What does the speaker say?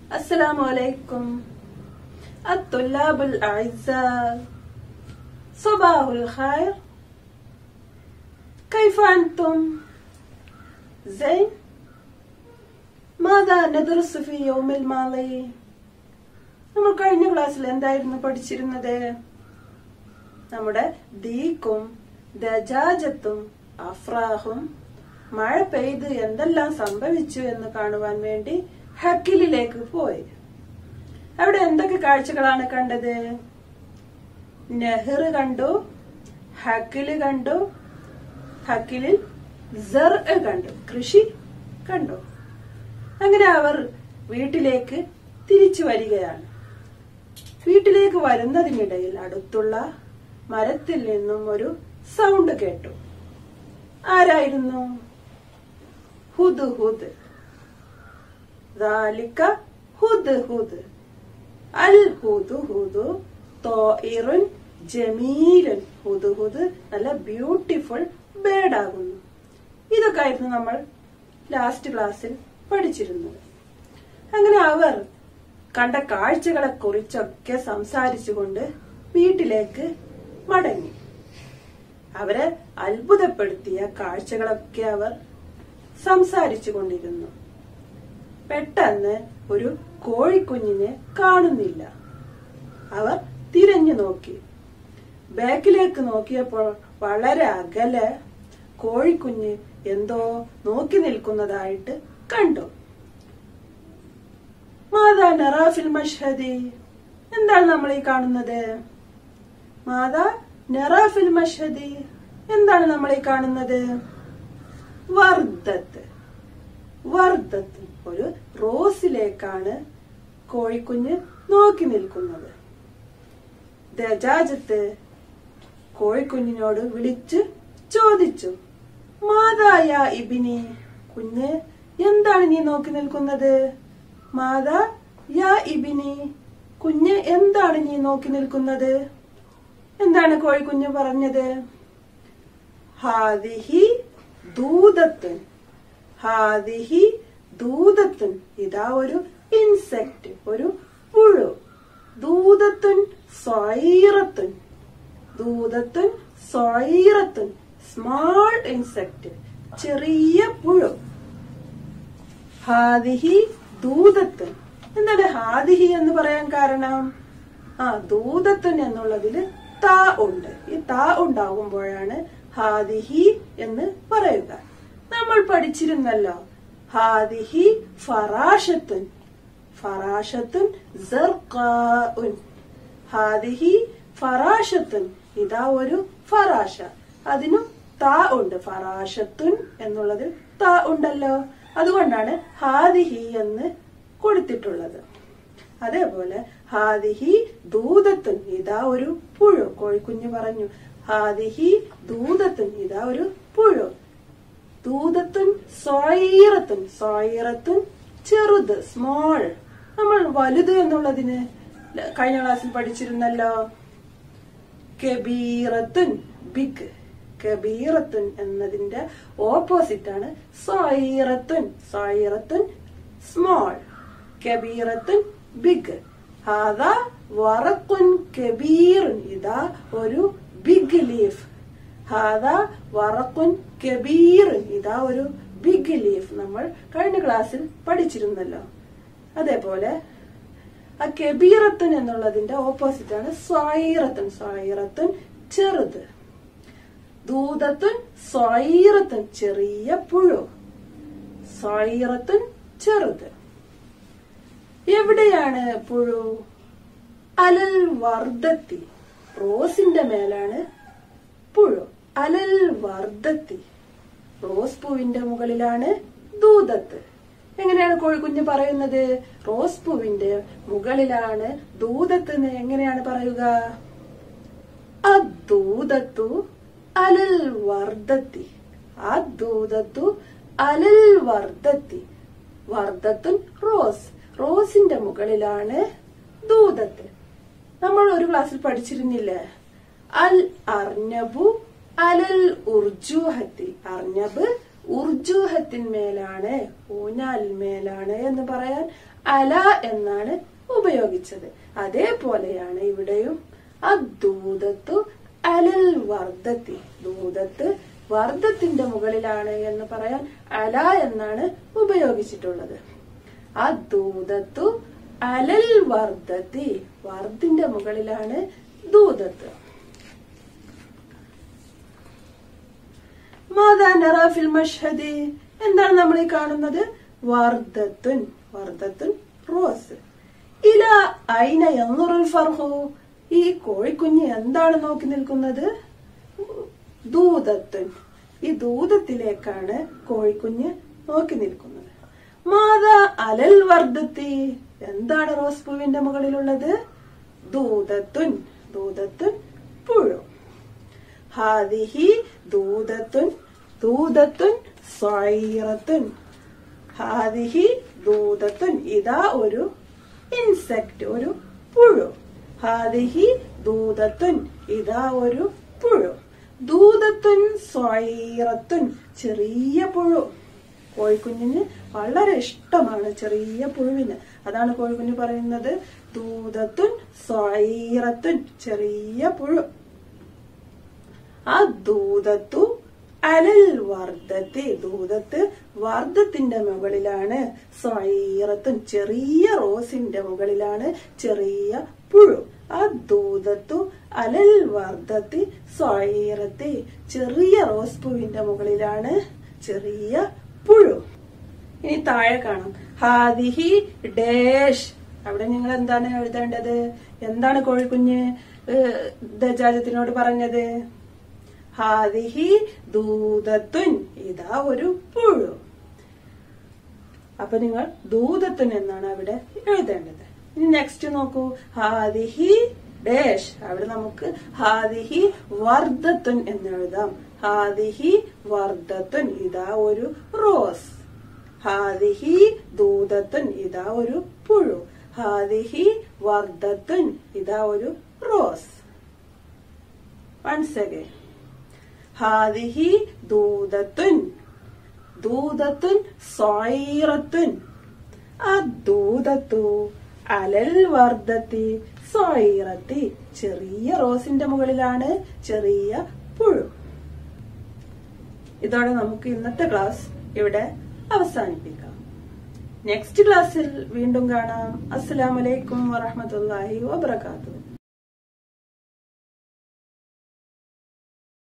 السلام عليكم الطلاب الأعزاء صباح الخير كيف أنتم؟ زين؟ ماذا ندرس في يوم الماضي؟ നമ്മൾ കഴിഞ്ഞ ക്ലാസ്സിൽ എന്തായിരുന്നു പഠിച്ചിരുന്നത് നമ്മുടെ ദീക്കും ദജാജത്തും അഫ്രാഹും മഴ പെയ്ത് എന്തെല്ലാം സംഭവിച്ചു എന്ന് കാണുവാൻ വേണ്ടി ഹക്കിലിലേക്ക് പോയി അവിടെ എന്തൊക്കെ കാഴ്ചകളാണ് കണ്ടത് നെഹ്റ് കണ്ടു ഹക്കില് കണ്ടു ഹക്കിലിൽ ജർ കണ്ടു കൃഷി കണ്ടു അങ്ങനെ അവർ വീട്ടിലേക്ക് തിരിച്ചു വരികയാണ് വീട്ടിലേക്ക് വരുന്നതിനിടയിൽ അടുത്തുള്ള മരത്തിൽ നിന്നും ഒരു സൗണ്ട് കേട്ടു ആരായിരുന്നു ഹുദ് ഹുദ് ذلك ഹുദ് ഹുദ് അൽ ഹുദ് ഹുദ് തോയിറുൻ ജമീലൻ ഹുദ് ഹുദ് നല്ല ബ്യൂട്ടിഫുൾ ബേർഡ് ആകുന്നു ഇതൊക്കെ ആയിരുന്നു നമ്മൾ ലാസ്റ്റ് ക്ലാസ്സിൽ പഠിച്ചിരുന്നത് അങ്ങനെ അവർ കണ്ട കാഴ്ചകളെ കുറിച്ചൊക്കെ സംസാരിച്ചുകൊണ്ട് വീട്ടിലേക്ക് മടങ്ങി അവരെ അത്ഭുതപ്പെടുത്തിയ കാഴ്ചകളൊക്കെ അവർ സംസാരിച്ചു കൊണ്ടിരുന്നു പെട്ടെന്ന് ഒരു കോഴിക്കുഞ്ഞിനെ കാണുന്നില്ല അവർ തിരഞ്ഞു നോക്കി ബാക്കിലേക്ക് നോക്കിയപ്പോൾ വളരെ അകലെ കോഴിക്കുഞ്ഞ് എന്തോ നോക്കി നിൽക്കുന്നതായിട്ട് കണ്ടു മാതാ നറാഫിൽ മഷ്ഹദി എന്താണ് നമ്മൾ ഈ കാണുന്നത് മാതാ നറാഫിൽ മഷ്ഹദി എന്താണ് നമ്മൾ ഈ കാണുന്നത് വർദ്ധത്ത് വർദ്ധത്ത് ഒരു റോസിലേക്കാണ് കോഴിക്കുഞ്ഞ് നോക്കി നിൽക്കുന്നത് ദജാജത്ത് കോഴിക്കുഞ്ഞിനോട് വിളിച്ച് ചോദിച്ചു മാതായ ഇബിനി കുഞ്ഞ് എന്താണ് നീ നോക്കി നിൽക്കുന്നത് മാതാ യാ ഇബിനി കുഞ്ഞ് എന്താണ് നീ നോക്കി നിൽക്കുന്നത് എന്താണ് കോഴിക്കുഞ്ഞ് പറഞ്ഞത് ഹാദിഹി ദൂതത്തുൻ ഹാദിഹി ദൂതത്തുൻ ഇതാ ഒരു ഇൻസെക്ട് ഒരു പുഴു ദൂതത്തുൻ സ്വൈറത്തുൻ ദൂതത്തുൻ സ്വൈറത്തുൻ സ്മാൾ ഇൻസെക്ട് ചെറിയ പുഴു ഹാദിഹി ദൂതത്തുൻ എന്താണ് ഹാദിഹി എന്ന് പറയാൻ കാരണം ആ ദൂതത്തുൻ എന്നുള്ളതില് താ ഉണ്ട് ഈ താ ഉണ്ടാകുമ്പോഴാണ് ഹാദിഹി എന്ന് പറയുക നമ്മൾ പഠിച്ചിരുന്നല്ലോ ഹാദിഹി ഫറാഷത്തുൻ ഫറാഷത്തുൻ സർക്കാഉൻ ഹാദിഹി ഫറാഷത്തുൻ ഇതാ ഒരു ഫറാഷ അതിനും താ ഉണ്ട് ഫറാഷത്തുൻ എന്നുള്ളതിൽ താ ഉണ്ടല്ലോ അതുകൊണ്ടാണ് ഹാദിഹി എന്ന് കൊടുത്തിട്ടുള്ളത് അതേപോലെ ഹാദിഹി ദൂതത്തുൻ ഇതാ ഒരു പുഴു കോഴിക്കുഞ്ഞ് പറഞ്ഞു ഹാദിഹി ദൂതത്തുൻ ഇതാ ഒരു പുഴു ദൂതത്തുൻ സോയിറത്തുൻ സോയിറത്തുൻ ചെറുത് സ്മോൾ നമ്മൾ വലുത് എന്നുള്ളതിന് കഴിഞ്ഞ ക്ലാസ്സിൽ പഠിച്ചിരുന്നല്ലോ കബീറത്തുൻ ബിഗ് കബീറത്തുൻ എന്നതിന്റെ ഓപ്പോസിറ്റ് ആണ് സോയിറത്തുൻ സോയിറത്തുൻ സ്മോൾ കബീറത്തുൻ ബിഗ് ഹാദാ വറക്കുൻ കബീറുൻ ഇതാ ഒരു ബിഗ് ലീഫ് ഹാദാ വറക്കുൻ കബീറുൻ ഇതാ ഒരു ബിഗ് ലീഫ് നമ്മൾ കഴിഞ്ഞ ക്ലാസ്സിൽ പഠിച്ചിരുന്നല്ലോ അതേപോലെ ആ കബീറത്തുൻ എന്നുള്ളതിന്റെ ഓപ്പോസിറ്റ് ആണ് സ്വായിറത്തുൻ സ്വായിറത്തുൻ ചെറുത് ദൂതത്തുൻ സ്വായിറത്തുൻ ചെറിയ പുഴു സ്വായിറത്തുൻ ചെറുത് എവിടെയാണ് പുഴു അലൽ വർദ്ധത്തി റോസിന്റെ മേലാണ് പുഴു അലൽ വർദ്ധത്തി റോസ് പൂവിന്റെ മുകളിലാണ് ദൂതത്ത് എങ്ങനെയാണ് കോഴിക്കുഞ്ഞ് പറയുന്നത് റോസ് പൂവിന്റെ മുകളിലാണ് ദൂതത്ത് എന്ന് എങ്ങനെയാണ് പറയുക അദൂതത്തു അലൽ വർദ്ധത്തി അദൂതത്തു അലൽ വർദ്ധത്തി വർദ്ധത്തുൻ റോസ് റോസിന്റെ മുകളിലാണ് ദൂതത്ത് നമ്മൾ ഒരു ക്ലാസ്സിൽ പഠിച്ചിരുന്നില്ലേ അൽ അർനബു അലൽ ഉർജുഹത്തി അർനബ് ഉർജൂഹത്തിന്മേലാണ് ഊഞ്ഞാലിന്മേലാണ് എന്ന് പറയാൻ അല എന്നാണ് ഉപയോഗിച്ചത് അതേപോലെയാണ് ഇവിടെയും അദൂതത്തു അലൽ വർദ്ധത്തി ദൂതത്ത് വർദ്ധത്തിന്റെ മുകളിലാണ് എന്ന് പറയാൻ അല എന്നാണ് ഉപയോഗിച്ചിട്ടുള്ളത് അദൂതത്തു അലൽ വർദ്ധത്തി വർദ്ധിന്റെ മുകളിലാണ് ദൂതത്ത് മാതാ നറാഫിൽ മഷ്ഹദി എന്താണ് നമ്മൾ ഈ കാണുന്നത് വർദ്ധത്തുൻ വർദ്ധത്തുൻ റോസ് ഇല ഐന എന്നുറുൽ ഫർഹു ഈ കോഴിക്കുഞ്ഞ് എന്താണ് നോക്കി നിൽക്കുന്നത് ദൂതത്തുൻ ഈ ദൂതത്തിലേക്കാണ് കോഴിക്കുഞ്ഞ് നോക്കി നിൽക്കുന്നത് മാതാ അലൽ വർദ്ധത്തി എന്താണ് റോസ് പൂവിന്റെ മുകളിലുള്ളത് ദൂതത്തുൻ ദൂതത്തുൻ പുഴു ഹാദിഹി ദൂതത്തുൻ ദൂതത്തുൻ സ്വൈറത്തുൻ ഹാദിഹി ദൂതത്തുൻ ഇതാ ഒരു ഇൻസെക്ട് ഒരു പുഴു ഹാദിഹി ദൂതത്തുൻ ഇതാ ഒരു പുഴു ദൂതത്തുൻ സ്വൈറത്തുൻ ചെറിയ പുഴു കോഴിക്കുഞ്ഞിന് വളരെ ഇഷ്ടമാണ് ചെറിയ പുഴുവിന് അതാണ് കോഴിക്കുഞ്ഞ് പറയുന്നത് ദൂതത്തുൻ സ്വൈറത്തുൻ ചെറിയ പുഴു ആ ദൂതത്തു അലൽ വർദ്ധത്തെ ദൂതത്ത് വർദ്ധത്തിന്റെ മുകളിലാണ് സ്വൈറത്തും ചെറിയ റോസിന്റെ മുകളിലാണ് ചെറിയ പുഴു ആ ദൂതത്തു അലൽ വർദ്ധത്തി സ്വൈറത്തെ ചെറിയ റോസ് പൂവിന്റെ മുകളിലാണ് ചെറിയ പുഴു ഇനി താഴെ കാണാം ഹാദിഹി ഡേഷ് അവിടെ നിങ്ങൾ എന്താണ് എഴുതേണ്ടത് എന്താണ് കോഴിക്കുഞ്ഞ് ഏഹ്, ദജാജത്തിനോട് പറഞ്ഞത് ഹാദിഹി ദൂതത്തുൻ ഇതാ ഒരു പുഴു അപ്പൊ നിങ്ങൾ ദൂതത്തുൻ എന്നാണ് അവിടെ എഴുതേണ്ടത് ഇനി നെക്സ്റ്റ് നോക്കൂ ഹാദിഹി ഡേഷ് അവിടെ നമുക്ക് ഹാദിഹി വർദ്ധത്തുൻ എന്ന് എഴുതാം ഹാദിഹി വർദ്ധത്തുൻ ഇതാ ഒരു റോസ് ഹാദിഹി ദൂതത്തുൻ ഇതാ ഒരു പുഴു ഹാദിഹി വർദ്ധത്തുൻ ഇതാ ഒരു റോസ് വൺസ് അഗൈൻ ഹാദിഹി ദൂതത്തുൻ ദൂതത്തുൻ സോയിറത്തുൻ ആ ദൂതത്തു അലൽ വർദ്ധത്തി സോയിറത്തി ചെറിയ റോസിന്റെ മുകളിലാണ് ചെറിയ പുഴു ഇതോടെ നമുക്ക് ഇന്നത്തെ ക്ലാസ് ഇവിടെ അവസാനിപ്പിക്കാം നെക്സ്റ്റ് ക്ലാസ്സിൽ വീണ്ടും കാണാം അസ്സലാമലൈക്കും വറഹമത്തല്ലാഹി വബർക്കാത്തു